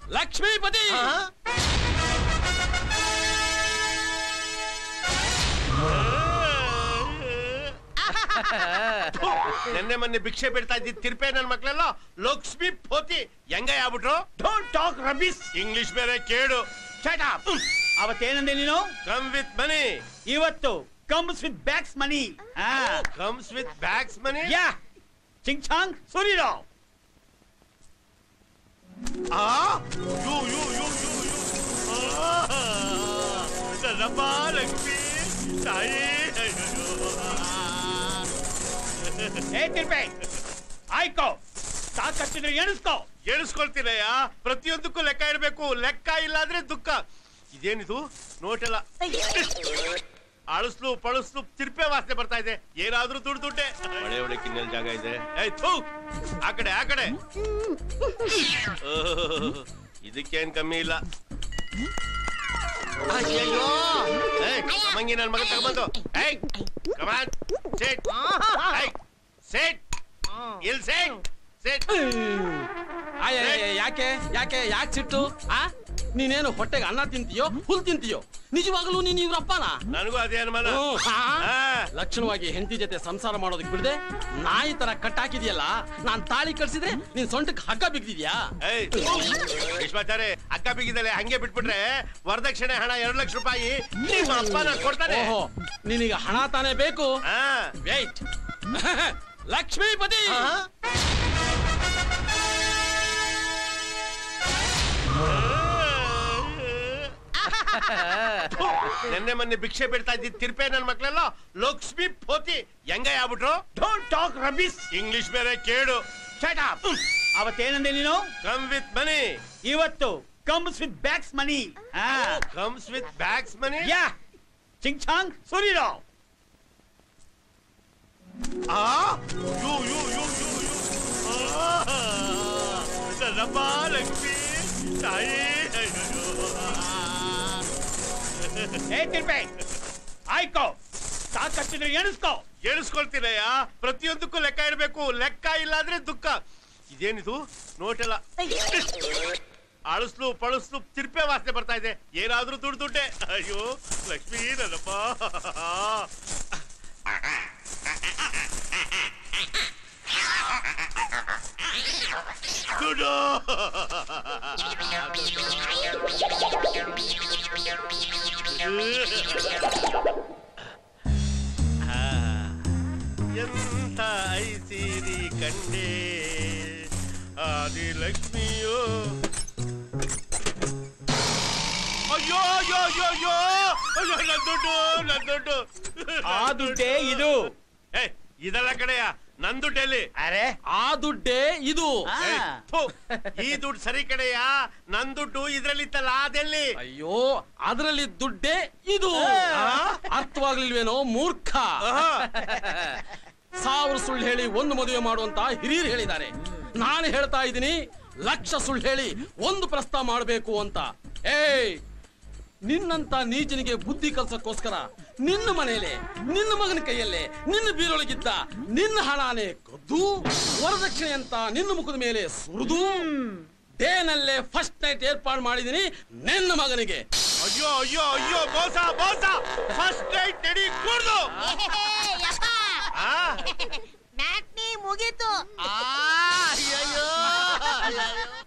ಲಕ್ಷ್ಮೀಪತಿ ನೆನ್ನೆ ಮೊನ್ನೆ ಭಿಕ್ಷೆ ಬಿಡ್ತಾ ಇದ್ದಿದ್ ತಿರ್ಪೆ ನನ್ ಮಕ್ಳೆಲ್ಲ ಲಕ್ಷ್ಮಿ ಪೋತಿ ಹೆಂಗ ಆಗ್ಬಿಟ್ರು ಡೋಂಟ್ ಟಾಕ್ ರಬೀಸ್ ಇಂಗ್ಲಿಷ್ ಬೇರೆ ಕೇಳು ಶಟ್ ಅಪ್ ಅವತ್ತೇನಂದೆ ನೀನು ಕಮ್ ವಿತ್ ಮನಿ ಇವತ್ತು comes with backs money comes with bags money ಯಾ ಚಿಂಗ್ ಚಾಂಗ್ ಸುರಿರಾವ್ ಆ ಯು ಯು ಯು ಯು ಯು ಆ, ನನ್ನಮ್ಮ ಲಕ್ಷ್ಮಿ ತಾಯಿ ಅಯ್ಯಯ್ಯೋ. ಏ ತಿರ್ಪೆ ಆಯ್ಕೋ ಸಾಕಷ್ಟಿದ್ರೆ ಎಣಿಸ್ಕೋ ಎಣಿಸ್ಕೊಳ್ತೀನಯ್ಯ ಪ್ರತಿಯೊಂದಕ್ಕೂ ಲೆಕ್ಕ ಇರಬೇಕು ಲೆಕ್ಕ ಇಲ್ಲ ಅಂದ್ರೆ ದುಃಖ ಇದೇನಿದು ನೋಟೆಲ್ಲ ಅಳಸ್ಲು ಪಳಸ್ಲು ತಿರ್ಪೆ ವಾಸನೆ ಬರ್ತಾ ಇದೆ ಏನಾದ್ರೂ ದುಡ್ಡು ದುಡ್ಡೆ ಒಳ್ಳೆ ಒಳ್ಳೆ ಕಿನ್ನಲ್ ಜಾಗ ಇದೆ ಏಯ್ ಥೂ ಆ ಕಡೆ ಆ ಕಡೆ ಓಹ್, ಇದಕ್ಕೇನ್ ಕಮ್ಮಿ ಇಲ್ಲ ಅಯ್ಯಯ್ಯೋ ಏಯ್ ಮಂಗಿ ನನ್ ಮಗ ತಗೊಂಬಂದು ಏಯ್ ಕಮಾನ್ ಸೇಟ್ ಏಯ್ ಸೇಟ್ ಇಲ್ ಸೇಟ್ ಸೇಟ್ ಆಯ್, ಆಯ್, ಆಯ್, ಯಾಕೆ ಯಾಕೆ ಯಾಕೆ ಸಿಟ್ಟು ಆ ನೀನೇನು ಹೊಟ್ಟೆಗೆ ಅನ್ನ ತಿಂತೀಯೋ ಹುಲ್ ತಿಂತೀಯೋ ನಿಜವಾಗ್ಲೂ ನೀನು ಇವ್ರಪ್ಪನ ನನಗೂ ಅದೇ ಅನುಮಾನ ಹ್ಮ್, ಆ? ಆ. ಲಕ್ಷಣವಾಗಿ ಹೆಂಡತಿ ಜೊತೆ ಸಂಸಾರ ಮಾಡೋದಕ್ಕೆ ಬಿಡದೆ ನಾಯಿ ತರ ಕಟ್ಟಾಕಿದ್ಯಲ್ಲ ನಾನ್ ತಾಳಿ ಕಟ್ಸಿದ್ರೆ ನಿನ್ ಸೊಂಟಕ್ಕೆ ಹಗ್ಗ ಬಿಗ್ದಿದ್ಯಾ ಏಯ್, ವಿಶ್ವಾಚಾರ್ಯ ಅಕ್ಕ ಬಿಗಿದಲೆ ಹಂಗೆ ಬಿಟ್ಬಿಟ್ರೆ ವರದಕ್ಷಿಣೆ ಹಣ ಎರಡು ಲಕ್ಷ ರೂಪಾಯಿ ನಿಮ್ಮ ಅಪ್ಪನ ಕೊಡ್ತಾನೆ ಓಹೋ ನಿನಗೆ ಹಣ ತಾನೇ ಬೇಕು ಆ. ವೇಟ್ ಲಕ್ಷ್ಮೀಪತಿ ನೆನ್ನೆ ಮೊನ್ನೆ ಭಿಕ್ಷೆ ಬಿಡ್ತಾ ಇದ್ದಿದ್ ತಿರ್ಪೆ ನನ್ ಮಕ್ಳೆಲ್ಲ ಲಕ್ಷ್ಮಿ ಪೋತಿ ಹೆಂಗ ಆಗ್ಬಿಟ್ರು ಡೋಂಟ್ ಟಾಕ್ ರಬೀಸ್ ಇಂಗ್ಲಿಷ್ ಬೇರೆ ಕೇಳು ಶಟ್ ಅಪ್ ಅವತ್ತೇನಂದೆ ನೀನು ಕಮ್ ವಿತ್ ಮನಿ ಇವತ್ತು comes with backs money comes with bags money ಯಾ ಚಿಂಗ್ ಚಾಂಗ್ ಸುರಿರಾವ್ ಆ ಯು ಯು ಯು ಯು ಯು ಆ, ನನ್ನಮ್ಮ ಲಕ್ಷ್ಮಿ ತಾಯಿ ಅಯ್ಯಯ್ಯೋ. ಏ ತಿರ್ಪೆ ಆಯ್ಕೋ ಸಾಕಷ್ಟಿದ್ರೆ ಎಣಿಸ್ಕೋ ಎಣಿಸ್ಕೊಳ್ತೀನಯ್ಯ ಪ್ರತಿಯೊಂದಕ್ಕೂ ಲೆಕ್ಕ ಇರಬೇಕು ಲೆಕ್ಕ ಇಲ್ಲ ಅಂದ್ರೆ ದುಃಖ ಇದೇನಿದು ನೋಟೆಲ್ಲ ಅಳಸ್ಲು ಪಳಸ್ಲು ತಿರ್ಪೆ ವಾಸನೆ ಬರ್ತಾ ಇದೆ ಏನಾದ್ರೂ ದುಡ್ಡು ದುಡ್ಡೆ ಅಯ್ಯೋ ಲಕ್ಷ್ಮೀ ನನ್ನಪ್ಪ ದುಡ್ಡು ಎಂತ ಐಸಿರಿ ಕಂಡೆ ಆದಿ ಲಕ್ಷ್ಮಿಯೋ ಅಯ್ಯೋ ಅಯ್ಯೋ ಅಯ್ಯೋ ಅಯ್ಯೋ ಅಯ್ಯೋ ನನ್ ದುಡ್ಡು ನನ್ ದುಡ್ಡು ಆ ದುಡ್ಡೇ ಇದು ಏ ಇದೆಲ್ಲ ಕಡೆಯ ನನ್ ದುಡ್ಡು ಎಲ್ಲಿ ಅರೆ ಆ ದುಡ್ಡೇ ಇದು ಆ. ಏಯ್, ಥು, ಈ ದುಡ್ಡು ಸರಿ ಕಡೆಯ ನನ್ ದುಡ್ಡು ಇದ್ರಲ್ಲಿ ಇತ್ತಲ್ಲ ಅದೆಲ್ಲಿ ಅಯ್ಯೋ ಅದರಲ್ಲಿ ದುಡ್ಡೇ ಇದು ಆ. ಅರ್ಥವಾಗ್ಲಿಲ್ವೇನೋ ಮೂರ್ಖ ಆಹಾ. ಸಾವಿರ ಸುಳ್ಳು ಹೇಳಿ ಒಂದು ಮದುವೆ ಮಾಡುವಂತ ಹಿರಿಯರು ಹೇಳಿದ್ದಾರೆ ನಾನು ಹೇಳ್ತಾ ಇದ್ದೀನಿ ಲಕ್ಷ ಸುಳ್ಳು ಹೇಳಿ ಒಂದು ಪ್ರಸ್ತಾವ ಮಾಡಬೇಕು ಅಂತ ಏಯ್ ನಿನ್ನಂತ ನೀಚನಿಗೆ ಬುದ್ಧಿ ಕಲ್ಸಕ್ಕೋಸ್ಕರ ನಿನ್ನ ಮನೆಯಲ್ಲೇ ನಿನ್ನ ಮಗನ ಕೈಯಲ್ಲೇ ನಿನ್ನ ಬೀರೊಳಗಿದ್ದ ನಿನ್ನ ಹಣಾನೇ ಕದ್ದು ವರದಕ್ಷಿಣೆ ಅಂತ ನಿನ್ನ ಮುಖದ ಮೇಲೆ ಸುರಿದು ಡೇನಲ್ಲೇ ಫಸ್ಟ್ ನೈಟ್ ಏರ್ಪಾಡು ಮಾಡಿದೀನಿ ನಿನ್ನ ಮಗನಿಗೆ ಅಯ್ಯೋ ಅಯ್ಯೋ ಅಯ್ಯೋ ಮೋಸ ಮೋಸ ಫಸ್ಟ್ ನೈಟ್ ನಡಿ ಕೂಡ್ದು ಯಪ್ಪ ಆ? ಮ್ಯಾಟ್ನಿ ಮುಗೀತು ಆ, ಅಯ್ಯಯ್ಯೋ, ಅಯ್ಯಯ್ಯೋ.